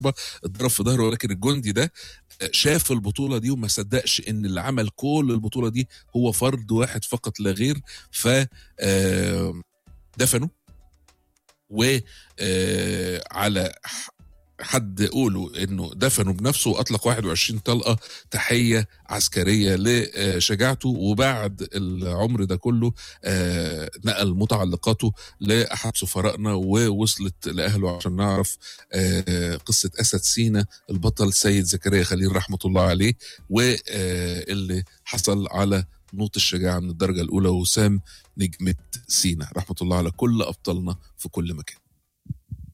اتضرب في ظهره ولكن الجندي ده شاف البطوله دي وما صدقش ان اللي عمل كل البطوله دي هو فرد واحد فقط لا غير ف آه، دفنوا وعلى حد قوله انه دفنه بنفسه واطلق 21 طلقه تحيه عسكريه لشجاعته وبعد العمر ده كله آه، نقل متعلقاته لاحد سفرائنا ووصلت لاهله عشان نعرف آه، قصه اسد سينا البطل سيد زكريا خليل رحمه الله عليه واللي حصل على نوط الشجاعه من الدرجه الاولى وسام نجمه سينا رحمه الله على كل ابطالنا في كل مكان